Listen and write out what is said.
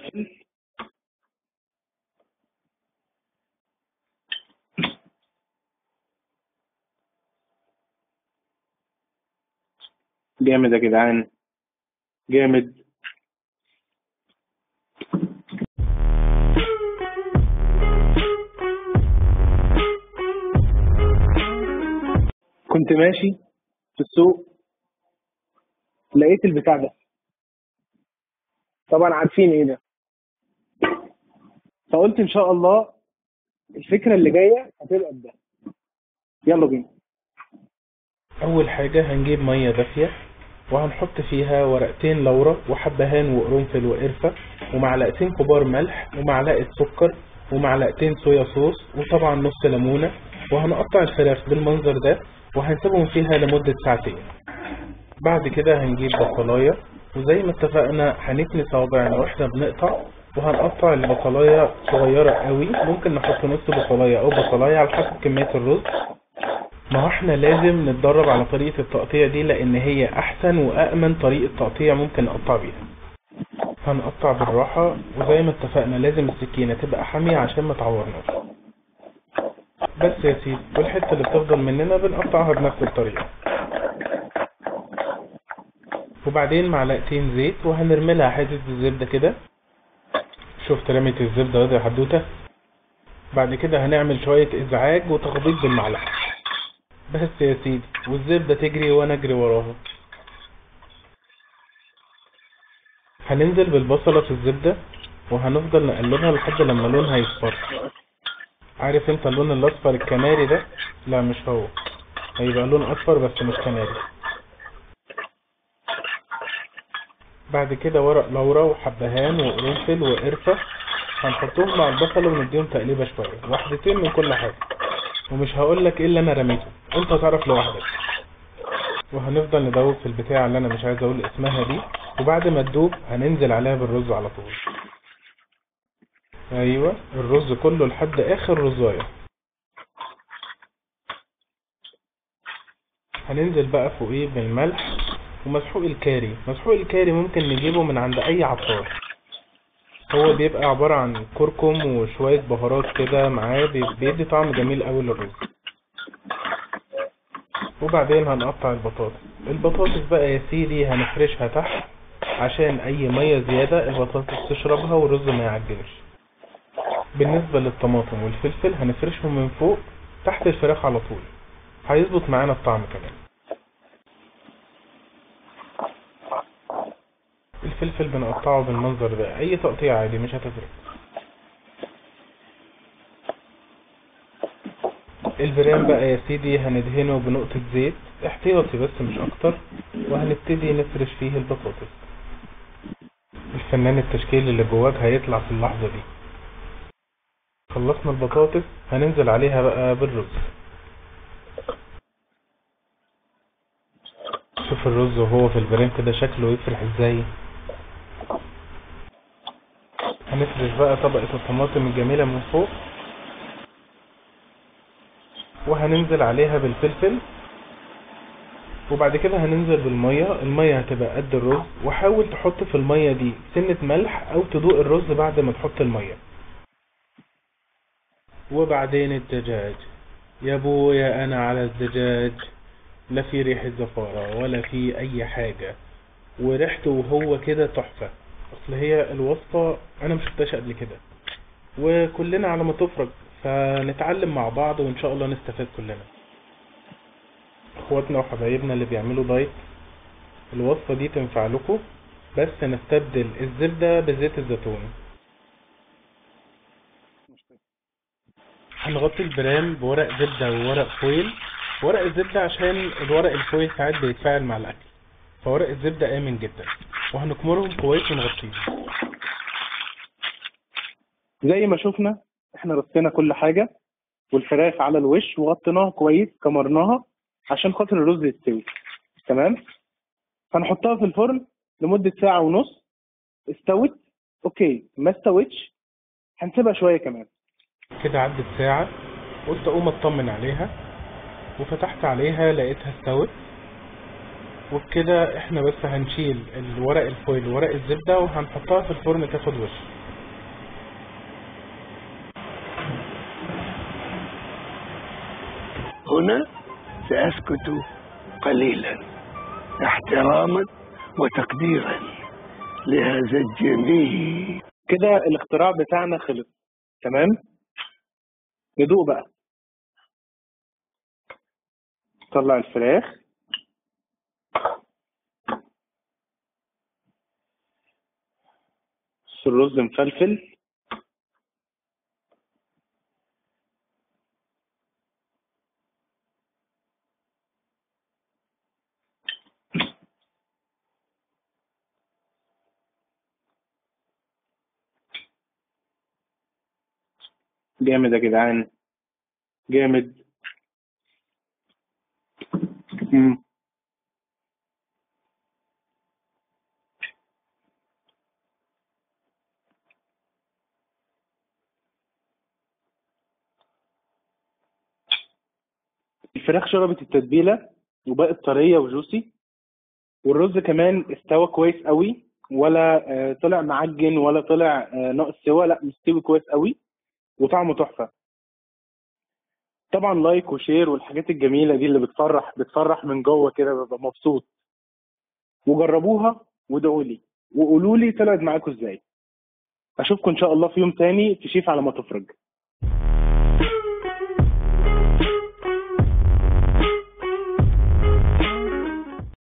الفلفل جامد يا جدعان جامد كنت ماشي في السوق لقيت البتاع ده طبعا عارفين ايه ده فقلت ان شاء الله الفكره اللي جايه هتبقى بده يلا بينا أول حاجة هنجيب مية دافية وهنحط فيها ورقتين لورا وحبهان وقرنفل وقرفة ومعلقتين كبار ملح ومعلقة سكر ومعلقتين صويا صوص وطبعا نص ليمونة وهنقطع الفراخ بالمنظر ده وهنسيبهم فيها لمدة ساعتين بعد كده هنجيب بصلاية وزي ما اتفقنا هنتني صوابعنا واحنا بنقطع وهنقطع البصلاية صغيرة قوي ممكن نحط نص بصلاية او بصلاية على حسب كمية الرز ما هو احنا لازم نتدرب على طريقة التقطيع دي لان هي احسن وامن طريقة تقطيع ممكن نقطع بيها هنقطع بالراحة وزي ما اتفقنا لازم السكينة تبقى حامية عشان ما تعورناش بس يا سيدي والحتة اللي بتفضل مننا بنقطعها بنفس الطريقة وبعدين معلقتين زيت وهنرمي لها حتة الزبدة كده شفت رمية الزبدة وادي حدوتة بعد كده هنعمل شوية ازعاج وتخبيط بالمعلقة بس يا سيدي والزبدة تجري وانا اجري وراها هننزل بالبصلة في الزبدة وهنفضل نقلبها لحد لما لونها يصفر عارف انت اللون الاصفر الكناري ده لا مش هو هيبقى لون اصفر بس مش كناري بعد كده ورق لورا وحبهان وقرنفل وقرفة هنحطهم مع البصل ونديهم تقليبة شوية واحدتين من كل حاجة ومش هقول لك ايه اللي انا رميته انت هتعرف لوحدك وهنفضل ندوب في البتاع اللي انا مش عايز اقول اسمها دي وبعد ما تدوب هننزل عليها بالرز على طول ايوه الرز كله لحد اخر رزايه هننزل بقى فوقيه بالملح ومسحوق الكاري مسحوق الكاري ممكن نجيبه من عند اي عطار هو بيبقى عبارة عن كركم وشوية بهارات كده معاه بي- بيدي طعم جميل قوي للرز وبعدين هنقطع البطاطس البطاطس بقى يا سيدي هنفرشها تحت عشان اي مية زيادة البطاطس تشربها والرز ما يعجنش بالنسبة للطماطم والفلفل هنفرشهم من فوق تحت الفراخ على طول هيظبط معانا الطعم كمان الفلفل بنقطعه بالمنظر ده اي تقطيع عادي مش هتفرق البرام بقى يا سيدي هندهنه بنقطة زيت احتياطي بس مش اكتر وهنبتدي نفرش فيه البطاطس الفنان التشكيل اللي جواك هيطلع في اللحظة دي خلصنا البطاطس هننزل عليها بقى بالرز شوف الرز وهو في البرام كده شكله يفرح ازاي هنفرش بقى طبقة الطماطم الجميلة من فوق وهننزل عليها بالفلفل وبعد كده هننزل بالمية المية هتبقى قد الرز وحاول تحط في المية دي سنة ملح او تدوق الرز بعد ما تحط المية وبعدين الدجاج يا ابويا انا على الدجاج لا في ريحة زفارة ولا في اي حاجة وريحته وهو كده تحفة اصل هي الوصفة انا مشفتهاش قبل كده وكلنا على ما تفرج فنتعلم مع بعض وان شاء الله نستفاد كلنا اخواتنا وحبايبنا اللي بيعملوا دايت الوصفة دي تنفع لكم بس نستبدل الزبدة بزيت الزيتون هنغطي البرام بورق زبدة وورق فويل ورق الزبدة عشان الورق الفويل ساعات بيتفاعل مع الأكل فورق الزبدة آمن جدا وهنكمرهم كويس ونغطيهم زي ما شفنا احنا رصينا كل حاجة والفراخ على الوش وغطيناها كويس كمرناها عشان خاطر الرز يستوي تمام هنحطها في الفرن لمدة ساعة ونص استوت اوكي ما استوتش هنسيبها شوية كمان كده عدت ساعة قلت أقوم أطمن عليها وفتحت عليها لقيتها استوت وبكده احنا بس هنشيل الورق الفويل وورق الزبدة وهنحطها في الفرن تاخد وش هنا سأسكت قليلا احتراما وتقديرا لهذا الجميل كده الاختراع بتاعنا خلص تمام ندوق بقى طلع الفراخ بس الرز مفلفل جامد يا جدعان جامد مم. الفراخ شربت التتبيله وبقت طريه وجوسي والرز كمان استوى كويس قوي ولا آه، طلع معجن ولا طلع آه، ناقص سوا لا مستوي كويس قوي وطعمه تحفه طبعا لايك وشير والحاجات الجميله دي اللي بتفرح بتفرح من جوه كده ببقى مبسوط وجربوها وادعوا لي وقولوا لي طلعت معاكم ازاي اشوفكم ان شاء الله في يوم تاني في شيف على ما تفرج